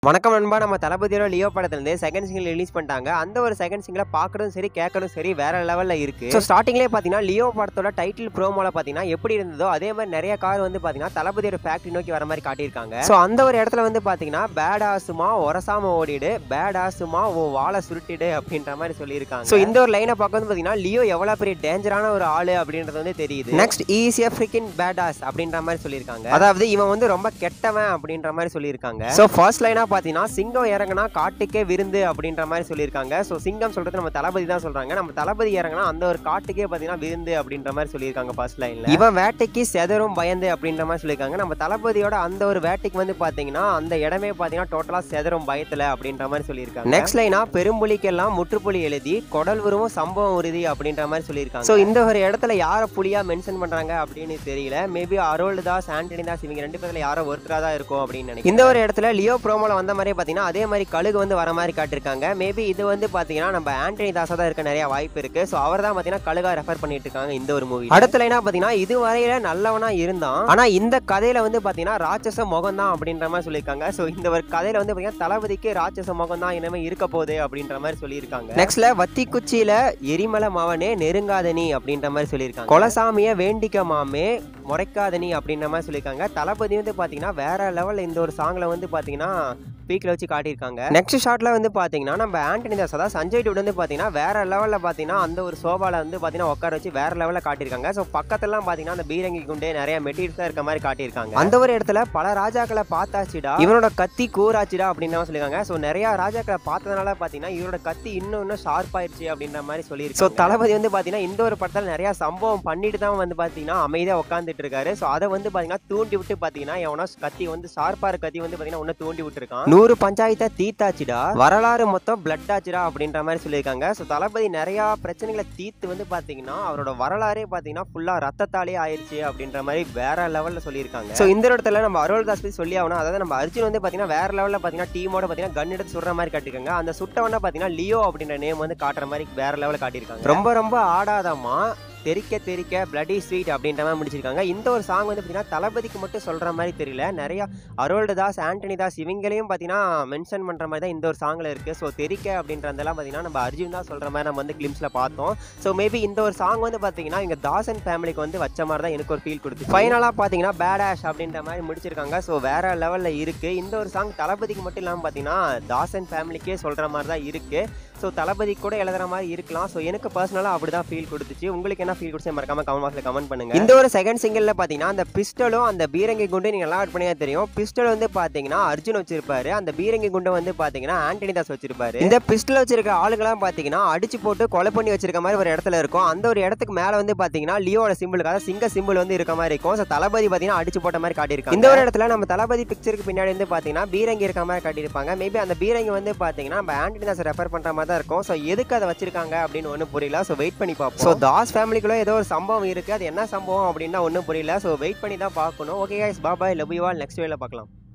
வணக்கம் நண்பா நம்ம தளபதியோட லியோ படத்துலேருந்து செகண்ட் சிங்கிள் ரிலீஸ் பண்ணிட்டாங்க அந்த ஒரு செகண்ட் சிங்கிளை பார்க்கறதும் சரி கேட்கறதும் சரி வேற லெவலில் இருக்கு ஸோ ஸ்டார்டிங்லேயே பார்த்தீங்கன்னா லியோ படத்தோட டைட்டில் ப்ரோமோல பார்த்தீங்கன்னா எப்படி இருந்ததோ அதே மாதிரி நிறைய கார் வந்து பார்த்தீங்கன்னா தளபதியோட ஃபேக்டரி நோக்கி வர மாதிரி காட்டியிருக்காங்க ஸோ அந்த ஒரு இடத்துல வந்து பார்த்தீங்கன்னா பேட் ஆசுமா உரசாம ஓடிடு பேட் ஆசுமா ஓ வாழை சுருட்டிடு அப்படின்ற மாதிரி சொல்லியிருக்காங்க ஸோ இந்த ஒரு லைனை பார்க்கும்போது பார்த்தீங்கன்னா லியோ எவ்வளோ பெரிய டேஞ்சரான ஒரு ஆளு அப்படின்றது வந்து தெரியுது நெக்ஸ்ட் ஈஸியா ஃப்ரிக்கின் பேடாஸ் அப்படின்ற மாதிரி சொல்லியிருக்காங்க அதாவது இவன் வந்து ரொம்ப கெட்டவன் அப்படின்ற மாதிரி சொல்லியிருக்காங்க ஸோ ஃபர்ஸ்ட் லைனா பார்த்தீங்கன்னா சிங்கம் இறங்குனா காட்டுக்கே விருந்து அப்படின்ற மாதிரி சொல்லியிருக்காங்க ஸோ சிங்கம் சொல்றது நம்ம தளபதி தான் சொல்றாங்க நம்ம தளபதி இறங்குனா அந்த ஒரு காட்டுக்கே பார்த்தீங்கன்னா விருந்து அப்படின்ற மாதிரி சொல்லியிருக்காங்க ஃபர்ஸ்ட் லைன்ல இவன் வேட்டைக்கு செதறும் பயந்து அப்படின்ற மாதிரி சொல்லியிருக்காங்க நம்ம தளபதியோட அந்த ஒரு வேட்டைக்கு வந்து பார்த்தீங்கன்னா அந்த இடமே பார்த்தீங்கன்னா டோட்டலா செதறும் பயத்துல அப்படின்ற மாதிரி சொல்லியிருக்காங்க நெக்ஸ்ட் லைனா பெரும்புலிக்கெல்லாம் முற்றுப்புலி எழுதி கொடல் உருவம் சம்பவம் உறுதி அப்படின்ற மாதிரி சொல்லியிருக்காங்க ஸோ இந்த ஒரு இடத்துல யாரை புலியா மென்ஷன் பண்றாங்க அப்படின்னு தெரியல maybe Harold Das Antony Das இவங்க ரெண்டு பேர்ல யாரோ ஒருத்தரா தான் இருக்கும் அப்படின்னு நினைக்கிறேன் இந்த ஒரு இடத்துல லியோ ப்ரோமோல வந்த மாதிரியே பார்த்தீங்கன்னா அதே மாதிரி கழுகு வந்து வர மாதிரி காட்டிருக்காங்க மேபி இது வந்து பார்த்தீங்கன்னா நம்ம ஆண்டனி தாஸா தான் இருக்க நிறைய வாய்ப்பு இருக்கு ஸோ அவர் தான் பார்த்தீங்கன்னா கழுகா ரெஃபர் பண்ணிட்டு இருக்காங்க இந்த ஒரு மூவி அடுத்த லைனா பார்த்தீங்கன்னா இதுவரையில நல்லவனா இருந்தான் ஆனா இந்த கதையில வந்து பார்த்தீங்கன்னா ராட்சச முகம் தான் அப்படின்ற மாதிரி சொல்லியிருக்காங்க ஸோ இந்த ஒரு கதையில வந்து பார்த்தீங்கன்னா தளபதிக்கு ராட்சச முகம் தான் இனிமே இருக்க போகுது அப்படின்ற மாதிரி சொல்லியிருக்காங்க நெக்ஸ்ட்ல வத்தி குச்சியில எரிமலை மாவனே நெருங்காத நீ அப்படின்ற மாதிரி சொல்லியிருக்காங்க கொலசாமிய வேண்டிக்க மாமே முறைக்காத நீ அப்படின்ற மாதிரி சொல்லியிருக்காங்க தளபதி வந்து பார்த்தீங்கன்னா வேற லெவலில் இந்த ஒரு சாங்ல வந்து பார்த்தீங்கன்னா பீக்கில் வச்சு காட்டியிருக்காங்க நெக்ஸ்ட் ஷாட்ல வந்து பார்த்தீங்கன்னா நம்ம ஆண்டனி தாஸ் அதாவது சஞ்சய் டூட் வந்து பார்த்தீங்கன்னா வேற லெவலில் பார்த்தீங்கன்னா அந்த ஒரு சோபால வந்து பார்த்தீங்கன்னா உட்கார வச்சு வேற லெவலில் காட்டியிருக்காங்க ஸோ பக்கத்துலலாம் பார்த்தீங்கன்னா அந்த பீரங்கி குண்டு நிறைய மெட்டீரியல்ஸ் இருக்க மாதிரி காட்டியிருக்காங்க அந்த ஒரு இடத்துல பல ராஜாக்களை பார்த்தாச்சுடா இவனோட கத்தி கூராச்சுடா அப்படின்னு சொல்லியிருக்காங்க ஸோ நிறைய ராஜாக்களை பார்த்ததுனால பார்த்தீங்கன்னா இவரோட கத்தி இன்னும் இன்னும் ஷார்ப் ஆயிடுச்சு அப்படின்ற மாதிரி சொல்லியிருக்கு ஸோ தளபதி வந்து பார்த்தீங்கன்னா இந்த ஒரு படத்தில் நிறைய சம்பவம் பண்ணிட்டு தான் வந்து பார்த்தீங்கன்னா அமைதியாக உட்காந்துட்டு இருக்காரு ஸோ அதை வந்து பார்த்தீங்கன்னா தூண்டி விட்டு பார்த்தீங்கன்னா எவனோ கத்தி வந்து ஷார்ப்பாக கத்தி வந்து பார்த்தீங்கன்னா ஒன்று தூண்டி விட்டுருக்கான் நூறு பஞ்சாயத்தை தீத்தாச்சுடா வரலாறு மொத்தம் பிளட் ஆச்சுடா அப்படின்ற மாதிரி சொல்லியிருக்காங்க ஸோ தளபதி நிறைய பிரச்சனைகளை தீர்த்து வந்து பார்த்தீங்கன்னா அவரோட வரலாறே பார்த்தீங்கன்னா ஃபுல்லாக ரத்தத்தாலே ஆயிடுச்சு அப்படின்ற மாதிரி வேற லெவலில் சொல்லியிருக்காங்க ஸோ இந்த இடத்துல நம்ம அருள் தாஸ் பத்தி சொல்லி ஆகணும் அதாவது நம்ம அர்ஜுன் வந்து பார்த்தீங்கன்னா வேற லெவலில் பார்த்தீங்கன்னா டீமோட பார்த்தீங்கன்னா கன் எடுத்து சுடுற மாதிரி காட்டியிருக்காங்க அந்த சுட்டவன பார்த்தீங்கன்னா லியோ அப்படின்ற நேம் வந்து காட்டுற மாதிரி வேற லெவலில் காட்டியிருக்காங்க ரொம்ப ரொம்ப ஆடாதமா தெறிக்க தெறிக்க பிளடி ஸ்வீட் அப்படின்ற மாதிரி முடிச்சிருக்காங்க இந்த ஒரு சாங் வந்து பார்த்தீங்கன்னா தளபதிக்கு மட்டும் சொல்கிற மாதிரி தெரியல நிறைய அரோல்டு தாஸ் ஆண்டனி தாஸ் இவங்களையும் பார்த்தீங்கன்னா மென்ஷன் பண்ணுற மாதிரி தான் இந்த ஒரு சாங்கில் இருக்குது ஸோ தெறிக்க அப்படின்றதெல்லாம் பார்த்தீங்கன்னா நம்ம அர்ஜுன் தான் சொல்கிற மாதிரி நம்ம வந்து கிளிம்ஸில் பார்த்தோம் ஸோ மேபி இந்த ஒரு சாங் வந்து பார்த்தீங்கன்னா இங்கே தாசன் ஃபேமிலிக்கு வந்து வச்ச மாதிரி தான் எனக்கு ஒரு ஃபீல் கொடுத்து ஃபைனலாக பார்த்தீங்கன்னா பேடாஷ் அப்படின்ற மாதிரி முடிச்சிருக்காங்க ஸோ வேற லெவலில் இருக்குது இந்த ஒரு சாங் தளபதிக்கு மட்டும் இல்லாமல் பார்த்தீங்கன்னா தாசன் ஃபேமிலிக்கே சொல்கிற மாதிரி தான் இருக்குது ஸோ தளபதி கூட எழுதுற மாதிரி இருக்கலாம் ஸோ எனக்கு பர்சனலாக அப்படி தான் ஃபீல் கொடுத்துச்சு உங்களுக்கு என்ன ஃபீல் கொடுத்து மறக்காம கமெண்ட் பாக்ஸில் கமெண்ட் பண்ணுங்க இந்த ஒரு செகண்ட் சிங்கிளில் பார்த்தீங்கன்னா அந்த பிஸ்டலும் அந்த பீரங்கி குண்டு நீங்கள் எல்லாம் ஆட் பண்ணியா தெரியும் பிஸ்டல் வந்து பார்த்தீங்கன்னா அர்ஜுன் வச்சிருப்பாரு அந்த பீரங்கி குண்டு வந்து பார்த்தீங்கன்னா ஆண்டனி தாஸ் வச்சிருப்பாரு இந்த பிஸ்டல் வச்சிருக்க ஆளுங்களாம் பார்த்தீங்கன்னா அடிச்சு போட்டு கொலை பண்ணி வச்சிருக்க மாதிரி ஒரு இடத்துல இருக்கும் அந்த ஒரு இடத்துக்கு மேலே வந்து பார்த்தீங்கன்னா லியோட சிம்பிளுக்காக சிங்க சிம்பிள் வந்து இருக்க மாதிரி இருக்கும் ஸோ தளபதி பார்த்தீங்கன்னா அடிச்சு போட்ட மாதிரி காட்டியிருக்காங்க இந்த ஒரு இடத்துல நம்ம தளபதி பிக்சருக்கு பின்னாடி வந்து பார்த்தீங்கன்னா பீரங்கி இருக்க மாதிரி காட்டியிருப்பாங்க மேபி அந்த பீரங்கி வந்து பார்த்தீங்கன்னா நம்ம ஆண்டனி தாஸ் ரெஃபர் பண்ணுற மாதிரி தான் இருக்கும் ஸோ எதுக்கு அதை வச்சிருக்காங்க அப்படின்னு ஒன்றும் புரியல ஸோ வெயிட் பண்ணி பார்ப்போம் ஸோ தாஸ் ஃபேமிலிக்குள்ள ஏதோ ஒரு சம்பவம் இருக்கு அது என்ன சம்பவம் அப்படின்னா ஒன்றும் புரியல ஸோ வெயிட் பண்ணி தான் பார்க்கணும் okay guys bye bye love you all next வேல பார்க்கலாம்